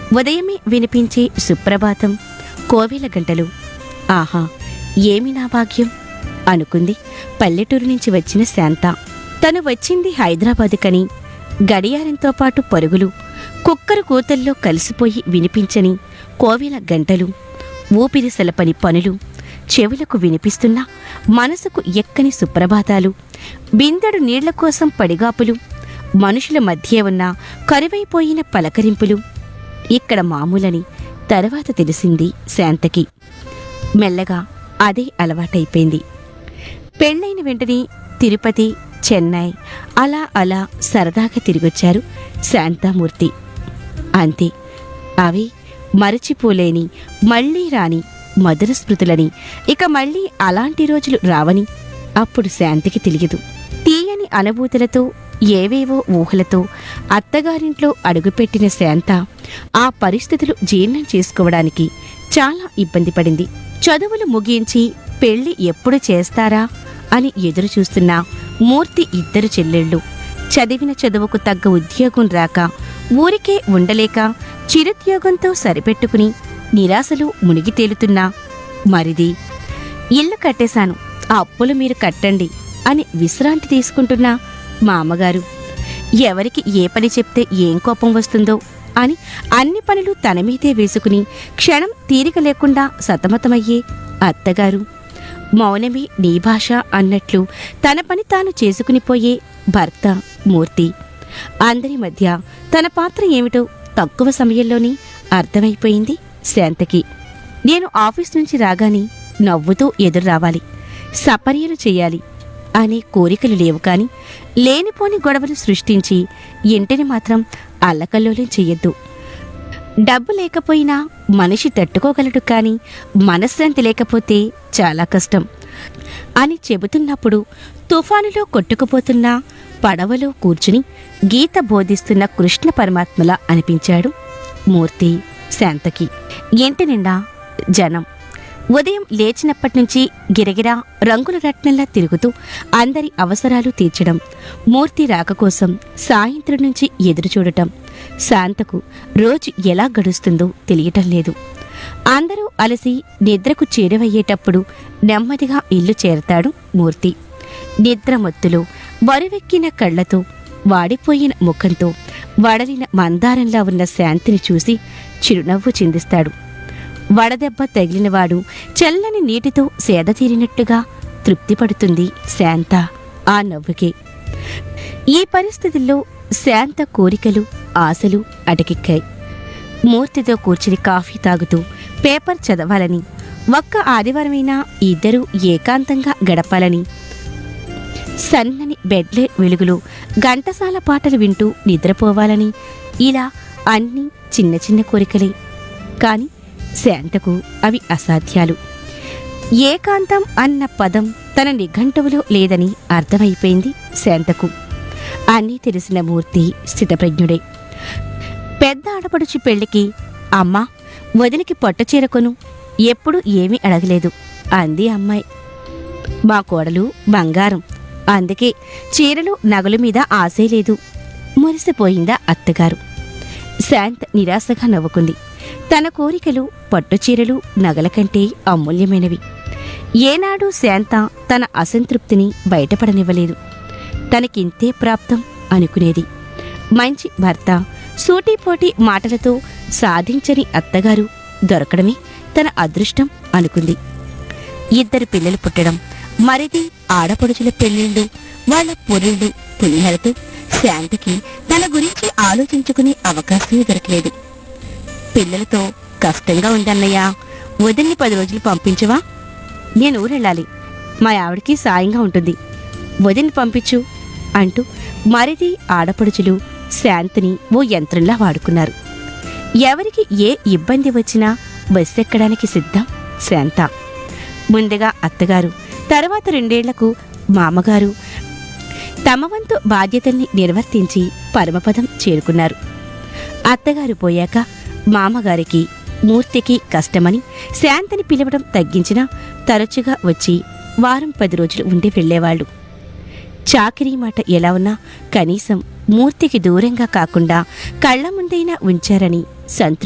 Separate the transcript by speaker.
Speaker 1: ఉదయమే వినిపించే సుప్రభాతం కోవెల గంటలు ఆహా ఏమి నా భాగ్యం అనుకుంది పల్లెటూరు నుంచి వచ్చిన శాంత తను వచ్చింది హైదరాబాదుకని గడియారంతో పాటు పరుగులు కుక్కరు కూతల్లో కలిసిపోయి వినిపించని కోవెల గంటలు ఊపిరి సలపని పనులు చెవులకు వినిపిస్తున్న మనసుకు ఎక్కని సుప్రభాతాలు బిందెడు నీళ్ల కోసం పడిగాపులు మనుషుల మధ్య ఉన్న కరువైపోయిన పలకరింపులు ఇక్కడ మామూలని తర్వాత తెలిసింది శాంతకి మెల్లగా అదే అలవాటైపోయింది పెళ్ళైన వెంటనే తిరుపతి చెన్నై అలా అలా సరదాగా తిరిగొచ్చారు శాంతామూర్తి అంతే అవి మరచిపోలేని మళ్ళీ రాని మధుర స్మృతులని ఇక మళ్ళీ అలాంటి రోజులు రావని అప్పుడు శాంతికి తెలియదు తీయని అనుభూతులతో ఏవేవో ఊహలతో అత్తగారింట్లో అడుగుపెట్టిన శాంత ఆ పరిస్థితులు జీర్ణం చేసుకోవడానికి చాలా ఇబ్బంది పడింది చదువులు ముగించి పెళ్లి ఎప్పుడు చేస్తారా అని ఎదురు చూస్తున్న మూర్తి ఇద్దరు చెల్లెళ్ళు చదివిన చదువుకు తగ్గ ఉద్యోగం రాక ఊరికే ఉండలేక చిరుద్యోగంతో సరిపెట్టుకుని నిరాశలు మునిగి తేలుతున్నా మరిది ఇల్లు కట్టేశాను ఆ అప్పులు మీరు కట్టండి అని విశ్రాంతి తీసుకుంటున్న మా అమ్మగారు ఎవరికి ఏ పని చెప్తే ఏం కోపం వస్తుందో అని అన్ని పనులు తన మీదే వేసుకుని క్షణం తీరిక లేకుండా సతమతమయ్యే అత్తగారు మౌనమే నీ భాష అన్నట్లు తన పని తాను చేసుకుని పోయే భర్త మూర్తి అందరి మధ్య తన పాత్ర ఏమిటో తక్కువ సమయంలోనే అర్థమైపోయింది శాంతకి నేను ఆఫీస్ నుంచి రాగానే నవ్వుతూ ఎదురు రావాలి సపర్యలు చేయాలి అనే కోరికలు లేవు కాని లేనిపోని గొడవలు సృష్టించి ఇంటిని మాత్రం అల్లకల్లోలం చెయ్యొద్దు డబ్బు లేకపోయినా మనిషి తట్టుకోగలడు కానీ మనశ్శాంతి లేకపోతే చాలా కష్టం అని చెబుతున్నప్పుడు తుఫానులో కొట్టుకుపోతున్న పడవలో కూర్చుని గీత బోధిస్తున్న కృష్ణ పరమాత్మలా అనిపించాడు మూర్తి శాంతకి ఇంటి నిండా జనం ఉదయం లేచినప్పటి నుంచి గిరగిరా రంగుల రత్నంలా తిరుగుతూ అందరి అవసరాలు తీర్చడం మూర్తి రాక కోసం సాయంత్రం నుంచి ఎదురు చూడటం శాంతకు రోజు ఎలా గడుస్తుందో తెలియటం లేదు అందరూ అలసి నిద్రకు చేరువయ్యేటప్పుడు నెమ్మదిగా ఇల్లు చేరతాడు మూర్తి నిద్రమొత్తులో బరువెక్కిన కళ్ళతో వాడిపోయిన ముఖంతో వడలిన మందారంలా ఉన్న శాంతిని చూసి చిరునవ్వు చిందిస్తాడు వడదెబ్బ తగిలినవాడు చల్లని నీటితో సేద తీరినట్టుగా తృప్తిపడుతుంది శాంత ఆ నవ్వుకే ఈ పరిస్థితుల్లో శాంత కోరికలు ఆశలు అటకెక్కాయి మూర్తితో కూర్చుని కాఫీ తాగుతూ పేపర్ చదవాలని ఒక్క ఆదివారమైనా ఇద్దరూ ఏకాంతంగా గడపాలని సన్నని బెడ్లే వెలుగులో ఘంటసాల పాటలు వింటూ నిద్రపోవాలని ఇలా అన్ని చిన్న చిన్న కోరికలే కాని శాంతకు అవి అసాధ్యాలు ఏకాంతం అన్న పదం తన నిఘంటువులో లేదని అర్థమైపోయింది శాంతకు అన్నీ తెలిసిన మూర్తి స్థితప్రజ్ఞుడే పెద్ద ఆడపడుచు పెళ్లికి అమ్మా వదిలికి పొట్టచీర కొను ఎప్పుడు ఏమీ అడగలేదు అంది అమ్మాయి మా కోడలు బంగారం అందుకే చీరలు నగల మీద ఆశే లేదు మురిసిపోయిందా అత్తగారు శాంత్ నిరాశగా నవ్వుకుంది తన కోరికలు పట్టుచీరలు నగల కంటే అమూల్యమైనవి ఏనాడు శాంత తన అసంతృప్తిని బయటపడనివ్వలేదు తనకింతే ప్రాప్తం అనుకునేది మంచి భర్త సూటిపోటి మాటలతో సాధించని అత్తగారు దొరకడమే తన అదృష్టం అనుకుంది ఇద్దరు పిల్లలు పుట్టడం మరిది ఆడపడుచుల పెళ్ళిళ్ళు వాళ్ళ పొరుళ్ళు పులిహలతో శాంతికి తన గురించి ఆలోచించుకునే అవకాశమే దొరకలేదు పిల్లలతో కష్టంగా ఉందన్నయ్యా వదిన్ని పది రోజులు పంపించవా నేను ఊరెళ్ళాలి మా ఆవిడకి సాయంగా ఉంటుంది వదిన్ని పంపించు అంటూ మరిది ఆడపడుచులు శాంతిని ఓ యంత్రంలా వాడుకున్నారు ఎవరికి ఏ ఇబ్బంది వచ్చినా బస్సు ఎక్కడానికి సిద్ధం శాంత ముందుగా అత్తగారు తర్వాత రెండేళ్లకు మామగారు తమ వంతు బాధ్యతల్ని నిర్వర్తించి పరమపదం చేరుకున్నారు అత్తగారు పోయాక మామగారికి మూర్తికి కష్టమని శాంతిని పిలవడం తగ్గించినా తరచుగా వచ్చి వారం పది రోజులు ఉండి వెళ్ళేవాళ్ళు చాకరీ మాట ఎలా ఉన్నా కనీసం మూర్తికి దూరంగా కాకుండా కళ్ళ ముందైనా ఉంచారని సంతృప్తి